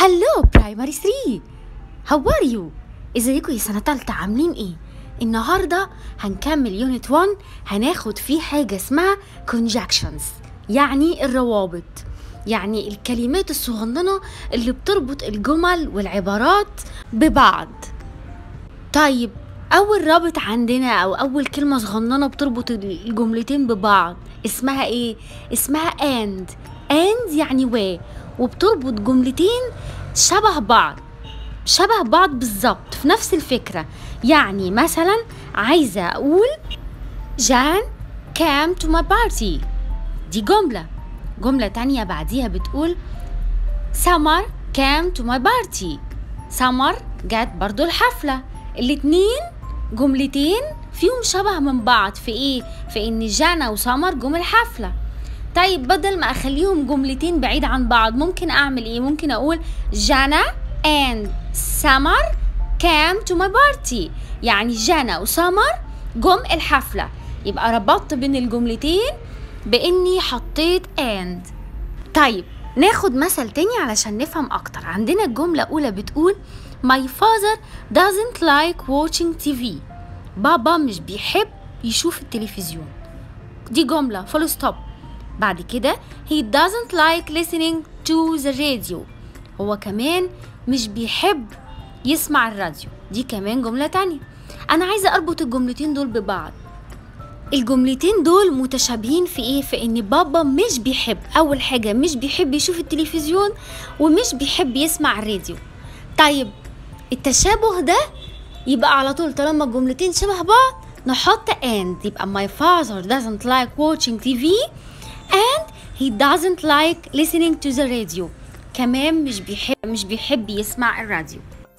هلو برايمري 3 هاو ار يو ازيكم يا سنه تالتة عاملين ايه النهارده هنكمل يونت 1 هناخد فيه حاجه اسمها conjunctions يعني الروابط يعني الكلمات الصغننه اللي بتربط الجمل والعبارات ببعض طيب اول رابط عندنا او اول كلمه صغننه بتربط الجملتين ببعض اسمها ايه اسمها and and يعني و وبتربط جملتين شبه بعض شبه بعض بالظبط في نفس الفكره يعني مثلا عايزه اقول جان came to my party دي جمله جمله تانية بعديها بتقول سمر came to my party سمر جات برضو الحفله الاتنين جملتين فيهم شبه من بعض في ايه في ان جانا وسمر جم الحفله طيب بدل ما اخليهم جملتين بعيد عن بعض ممكن اعمل ايه ممكن اقول جانا and سمر came to my party يعني جانا وسمر جم الحفله يبقى ربطت بين الجملتين باني حطيت and طيب ناخد مثل تاني علشان نفهم اكتر عندنا الجمله الاولى بتقول My father doesn't like watching TV بابا مش بيحب يشوف التلفزيون دي جملة full stop بعد كده he doesn't like listening to the radio هو كمان مش بيحب يسمع الراديو دي كمان جملة تانية أنا عايزة أربط الجملتين دول ببعض الجملتين دول متشابهين في ايه في ان بابا مش بيحب اول حاجه مش بيحب يشوف التلفزيون ومش بيحب يسمع الراديو طيب التشابه ده يبقى على طول طالما الجملتين شبه بعض نحط and يبقى my father doesn't like watching TV and he doesn't like listening to the radio كمان مش بيحب مش بيحب يسمع الراديو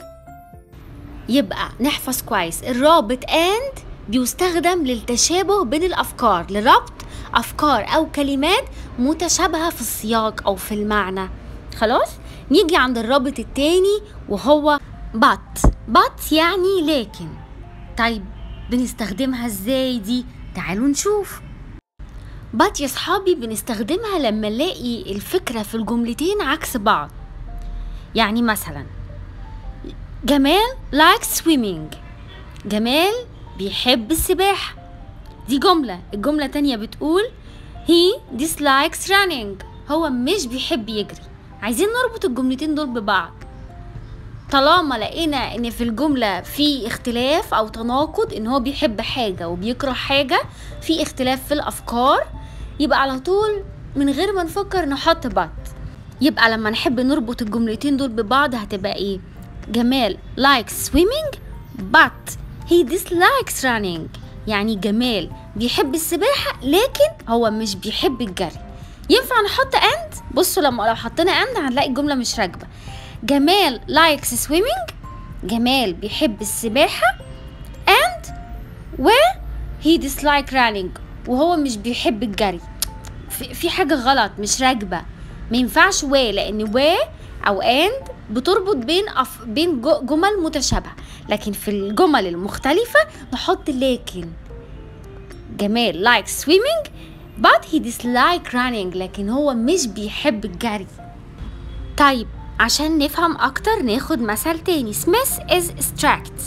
يبقى نحفظ كويس الرابط and بيستخدم للتشابه بين الأفكار لربط أفكار أو كلمات متشابهة في السياق أو في المعنى خلاص نيجي عند الرابط التاني وهو but but يعني لكن طيب بنستخدمها ازاي دي تعالوا نشوف but يا صحابي بنستخدمها لما نلاقي الفكرة في الجملتين عكس بعض يعني مثلا جمال likes swimming جمال بيحب السباحة دي جملة الجملة تانية بتقول he dislikes running هو مش بيحب يجري عايزين نربط الجملتين دول ببعض طالما لقينا ان في الجملة في اختلاف او تناقض ان هو بيحب حاجة وبيكره حاجة في اختلاف في الافكار يبقى على طول من غير ما نفكر نحط بط يبقى لما نحب نربط الجملتين دول ببعض هتبقى ايه جمال likes swimming but he dislikes running يعني جمال بيحب السباحة لكن هو مش بيحب الجري ينفع نحط and بصوا لما لو حطينا and هنلاقي الجملة مش راكبة جمال likes swimming جمال بيحب السباحة and و he dislike running وهو مش بيحب الجري في, في حاجة غلط مش راكبة ما ينفعش و لأن و أو and بتربط بين أف... بين جمل متشابهة لكن في الجمل المختلفة نحط لكن جمال likes swimming but he dislike running لكن هو مش بيحب الجري طيب عشان نفهم أكتر ناخد مثل تاني Smith is strict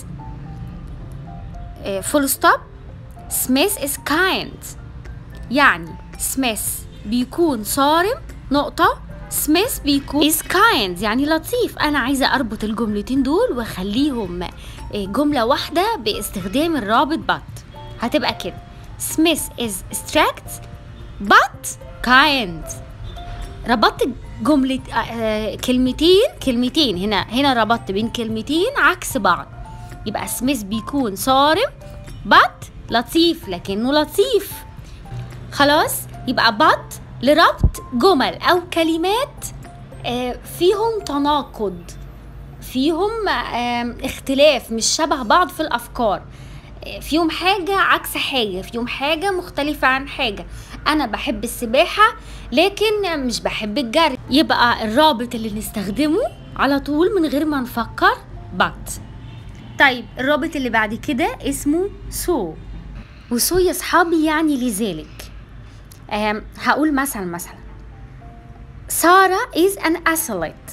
full stop Smith is kind يعني سميث بيكون صارم نقطة سميث بيكون is kind يعني لطيف أنا عايزة أربط الجملتين دول وأخليهم جملة واحدة باستخدام الرابط but هتبقى كده سميث is strict but kind ربطت جملة آه كلمتين كلمتين هنا هنا ربطت بين كلمتين عكس بعض يبقى سميث بيكون صارم but لطيف لكنه لطيف خلاص يبقى but لربط جمل او كلمات آه فيهم تناقض فيهم آه اختلاف مش شبه بعض في الافكار فيهم حاجة عكس حاجة فيهم حاجة مختلفة عن حاجة أنا بحب السباحة لكن مش بحب الجري يبقى الرابط اللي نستخدمه على طول من غير ما نفكر but طيب الرابط اللي بعد كده اسمه so وسو يا صحابي يعني لذلك هقول مثلا مثلا سارة is an athlete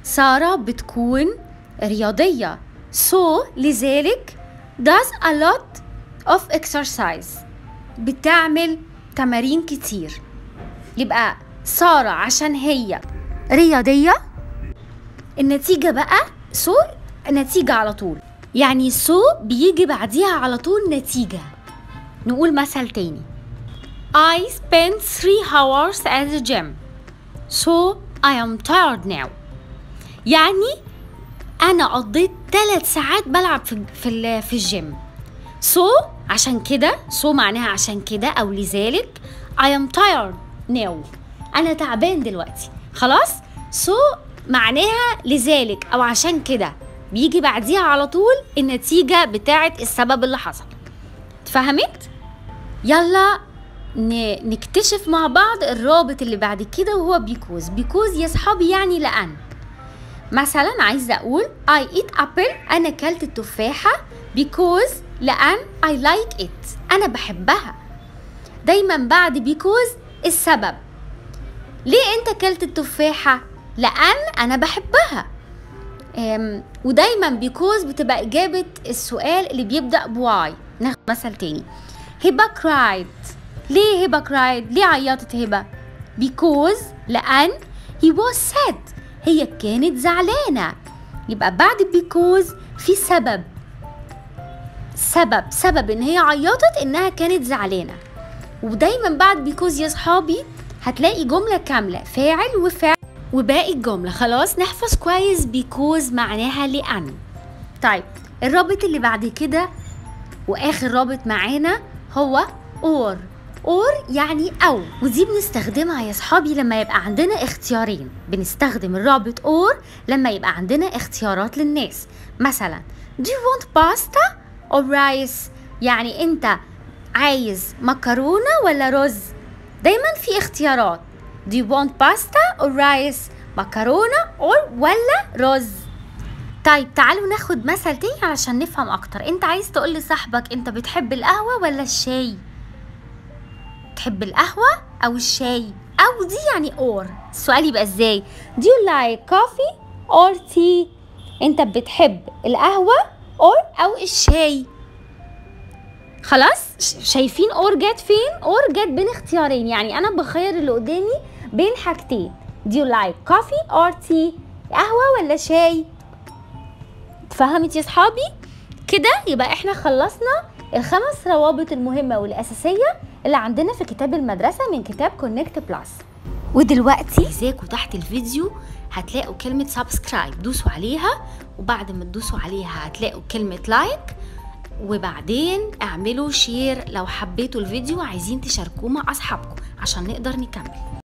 سارة بتكون رياضية so لذلك does a lot of exercise بتعمل تمارين كتير يبقى سارة عشان هي رياضية النتيجة بقى سو نتيجة على طول يعني سو بيجي بعديها على طول نتيجة نقول مثل تاني I spent three hours at the gym so I am tired now يعني أنا قضيت ثلاث ساعات بلعب في في ال- في الجيم so عشان كده so معناها عشان كده أو لذلك I am tired now أنا تعبان دلوقتي خلاص so معناها لذلك أو عشان كده بيجي بعديها على طول النتيجة بتاعة السبب اللي حصل اتفهمت؟ يلا ن- نكتشف مع بعض الرابط اللي بعد كده وهو بيكوز بيكوز يا صحابي يعني لأن مثلا عايزة أقول I eat apple أنا كلت التفاحة because لأن I like it أنا بحبها دايما بعد because السبب ليه أنت كلت التفاحة؟ لأن أنا بحبها أم، ودايما because بتبقى إجابة السؤال اللي بيبدأ بواي ناخد مثل تاني هبة cried ليه هبة cried؟ ليه عيطت هبة؟ because لأن he was sad هي كانت زعلانة يبقى بعد because في سبب سبب سبب ان هي عيطت انها كانت زعلانة ودايما بعد because يا صحابي هتلاقي جملة كاملة فاعل وفعل وباقي الجملة خلاص نحفظ كويس because معناها لأن طيب الرابط اللي بعد كده واخر رابط معانا هو اور اور يعني او ودي بنستخدمها يا صحابي لما يبقى عندنا اختيارين بنستخدم الرابط اور لما يبقى عندنا اختيارات للناس مثلا do you want pasta or rice يعني انت عايز مكرونة ولا رز دايما في اختيارات do you want pasta or rice مكرونة or ولا رز طيب تعالوا ناخد مثل تاني علشان نفهم اكتر انت عايز تقول لصاحبك انت بتحب القهوة ولا الشاي تحب القهوة او الشاي او دي يعني اور السؤال يبقى ازاي do you like coffee or tea انت بتحب القهوة or او الشاي خلاص ش- شايفين اور جت فين اور جت بين اختيارين يعني انا بخير اللي قدامي بين حاجتين do you like coffee or tea قهوة ولا شاي اتفهمت يا صحابي كده يبقى احنا خلصنا الخمس روابط المهمة والأساسية اللي عندنا في كتاب المدرسة من كتاب كونكت بلس ودلوقتي عايزاكوا تحت الفيديو هتلاقوا كلمة سبسكرايب دوسوا عليها وبعد ما تدوسوا عليها هتلاقوا كلمة لايك وبعدين اعملوا شير لو حبيتوا الفيديو عايزين تشاركوه مع أصحابكم عشان نقدر نكمل